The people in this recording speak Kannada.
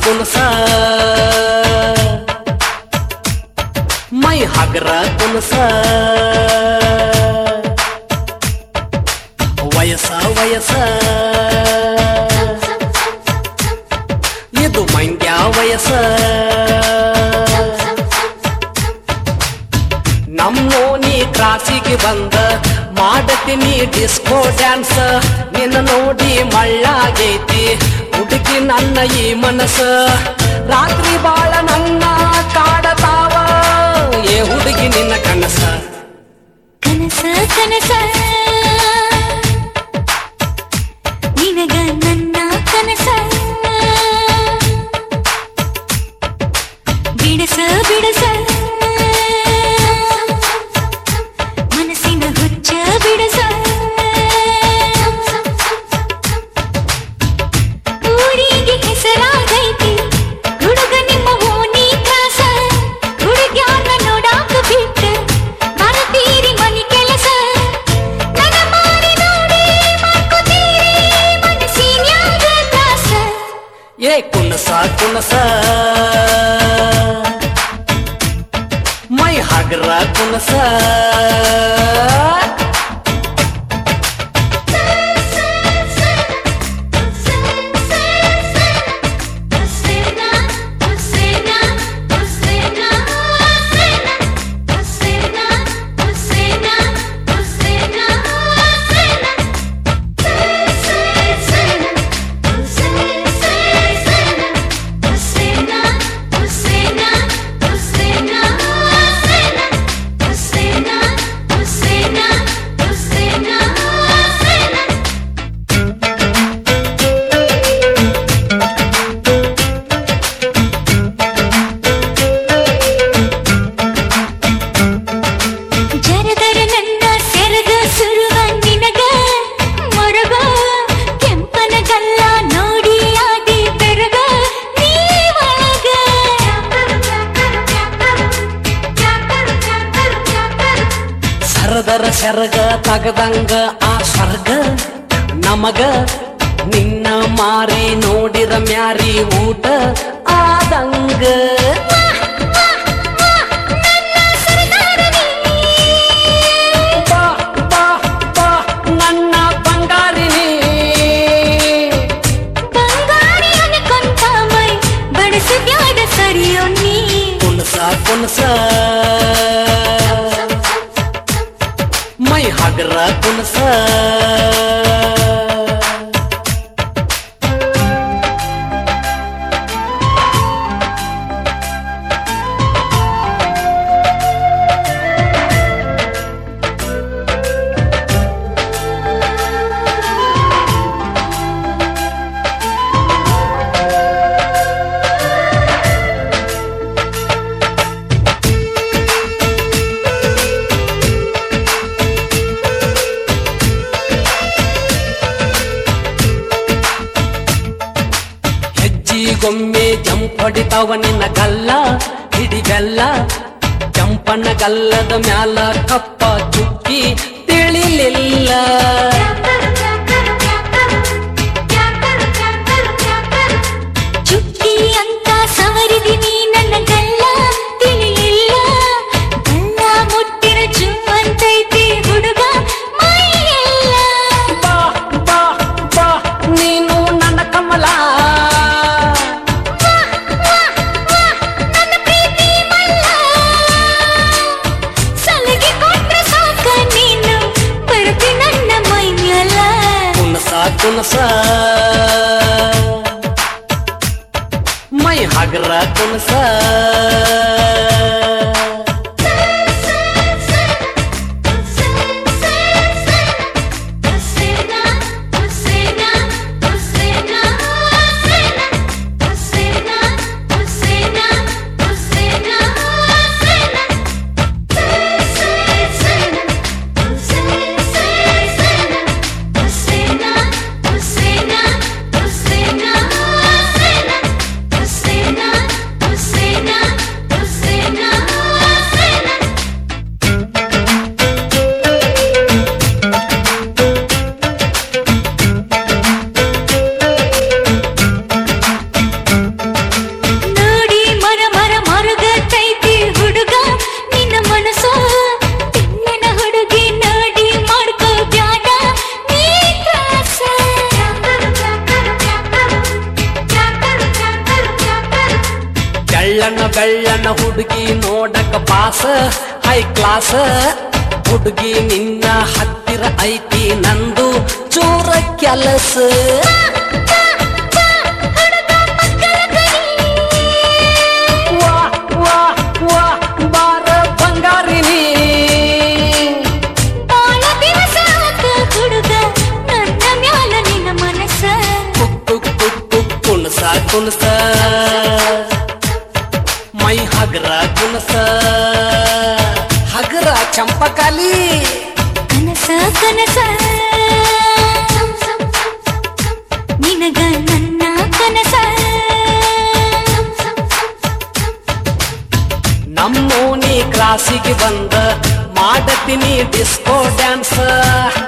ಕುನಸ ಮೈ ಹಗರ ಕುನಸ ವಯಸ್ಸ ವಯಸ್ಸ ಇದು ಮಂಗ್ಯ ವಯಸ್ಸ ನಮ್ಮೋನಿ ಕ್ರಾಸಿಗೆ ಬಂದ ಮಾಡತೀನಿ ಡಿಸ್ಕೋ ಡ್ಯಾನ್ಸ್ ನಿನ್ನ ನೋಡಿ ಮಳ್ಳಾಗೈತಿ ಹುಡುಗಿ ನನ್ನ ಈ ಮನಸ್ಸ ರಾತ್ರಿ ಬಾಳ ನನ್ನ ಕಾಡತಾವ ಏ ಹುಡುಗಿ ನಿನ್ನ ಕನಸ ಕನಸ ಕನಸ ನಿನಗ ನನ್ನ ಕನಸ ಬಿಡಸ ಬಿಡಸ ಮನಸ್ಸಿನ ಹುಚ್ಚ ಬಿಡಸ ಊರಿಗೆ ಹೆಸರಾಗೈತಿ ಹುಡುಗ ನಿಮ್ಮ ಓಣಿ ತ್ರಾಸ ಹುಡುಗ್ಯಾರ್ನ ನೋಡಾಕ ಬಿಟ್ಟ ಬರತೀರಿ ಮನಿ ಕೆಲಸ ನನ್ನ ಮಾರಿ ನೋಡಿ ಮಾಡ್ಕೋತೀರಿ ಮನಸ್ಸಿನ್ಯಾಗ ತ್ರಾಸ ಏ ಕುನಸ ಕುನಸ ಮೈ ಹಗರ ಕುನಸ ಜರದರ ನನ್ನ ಸೆರಗ ಸುರುವ ನಿನಗ ಮೊರಗ ಕೆಂಪನ ಗಲ್ಲ ನೋಡಿ ಆದಿ ಬೆರಗ ನೀವಾಗ ಸರದರ ಸೆರಗ ತಗದಂಗ ಆ ಸ್ವರ್ಗ ನಮಗ ನಿನ್ನ ಮಾರಿ ನೋಡಿದ ಮ್ಯಾರಿ ಊಟ ಆದಂಗ ಬಾ ಬಾ ಬಾ ನನ್ನ ಬಂಗಾರಿನಿ ಬಂಗಾರಿ ಅನ್ಕೊಂತ ಮೈ ಬಡಿಸಿದ್ಯಾದ ಸರಿಯೋ ನೀ ಕುಣಸ ಕುಣಸ ಮೈ ಹಗರ ಕುಣಸ ಹೆಜ್ಜಿಗೊಮ್ಮೆ ಜಂಪ್ ಹೊಡಿತಾವ ನಿನ್ನ ಗಲ್ಲ ಹಿಡಿಗಲ್ಲ ಜಂಪನ ಗಲ್ಲದ ಮ್ಯಾಲ ಕಪ್ಪ ಚುಕ್ಕಿ ತಿಳಿಲಿಲ್ಲ ಚುಕ್ಕಿ ಅಂತ ಸವರಿದಿನಿ ನನ್ನ ಗಲ್ಲ ತಿಳಿಲಿಲ್ಲ ಗಲ್ಲ ಮುಟ್ಟಿನ ಚುಮ್ಮಂತೈತಿ ಹುಡುಗ ಮೈಯೆಲ್ಲ ಬಾ ಬಾ ಬಾ ನೀನು ನನ್ನ ಕಮಲ ನನ್ನ ಪ್ರೀತಿ ಮಲ್ಲ ಸಲಗಿ ಕೊಟ್ರೆ ಸಾಕ ನೀನು ಬರ್ತಿ ನನ್ನ ಮೈ ಮ್ಯಾಲ ಕುಣಸ ಕುಣಸ ಮೈ ಹಗರ ಕುಣಸ Hussein, ತೆಳ್ಳನ ಬೆಳ್ಳನ ಹುಡುಗಿ ನೋಡಕ ಪಾಸ ಹೈ ಕ್ಲಾಸ್ ಹುಡುಗಿ ನಿನ್ನ ಹತ್ತಿರ ಐತಿ ನಂದು ಚೂರ ಕೆಲಸ ವಾ ವಾ ವಾ ಬಾರ ಬಂಗಾರಿನಿ ಬಾಳ ದಿವಸ ಆತ ಹುಡುಗ ನನ್ನ ಮ್ಯಾಲ ನಿನ್ನ ಮನಸ್ಸ ಕುಕ್ಕು ಕುಕ್ಕು ಕುಣಸ ಕುಣಸ ಮೈ ಹಗರ ಕುಣಸ ಹಗರ ಚಂಪಕಾಲಿ ಕನಸ ಕನಸ ನಿನಗ ನನ್ನ ಕನಸ ನಮ್ಮೋನಿ ಕ್ಲಾಸಿಗೆ ಬಂದ ಮಾಡತೀನಿ ಡಿಸ್ಕೋ ಡ್ಯಾನ್ಸ್